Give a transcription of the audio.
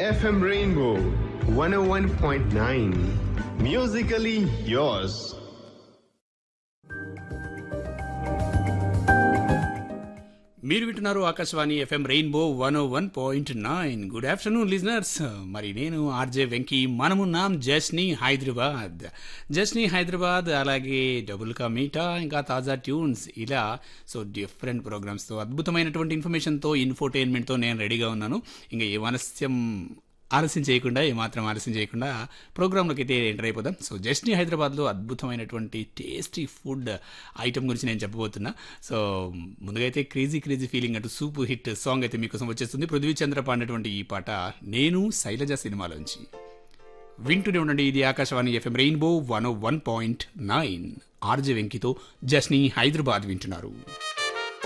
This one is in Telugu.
FM Rainbow 101.9. Musically yours. మీరు వింటున్నారు Akashvani FM rainbow one O one point nine good afternoon listeners మరి నేను ఆర్జే వెంకీ మనమున్నాం జస్ని హైదరాబాద్ జస్ని హైదరాబాద్ అలాగే డబుల్ కా మీటా ఇంకా తాజా ట్యూన్స్ ఇలా సో డిఫరెంట్ ప్రోగ్రామ్స్తో అద్భుతమైనటువంటి ఇన్ఫర్మేషన్తో ఇన్ఫోటైన్మెంట్తో నేను రెడీగా ఉన్నాను ఇంకా ఏ మనస్యం ఆలస్యం చేయకుండా ఏమాత్రం ఆలస్యం చేయకుండా ప్రోగ్రాంలోకి అయితే ఎంటర్ అయిపోదాం సో జస్ట్ని హైదరాబాద్లో అద్భుతమైనటువంటి టేస్టీ ఫుడ్ ఐటమ్ గురించి నేను చెప్పబోతున్నా సో ముందుగా అయితే క్రేజీ క్రేజీ ఫీలింగ్ అంటూ సూపర్ హిట్ సాంగ్ అయితే మీకోసం వచ్చేస్తుంది పృథ్వీ చంద్ర పాడినటువంటి ఈ పాట నేను శైలజ సినిమాలోంచి వింటూనే ఉండండి ఇది Akashvani FM rainbow one one point nine RJ వెంకితో జస్ని హైదరాబాద్ వింటున్నారు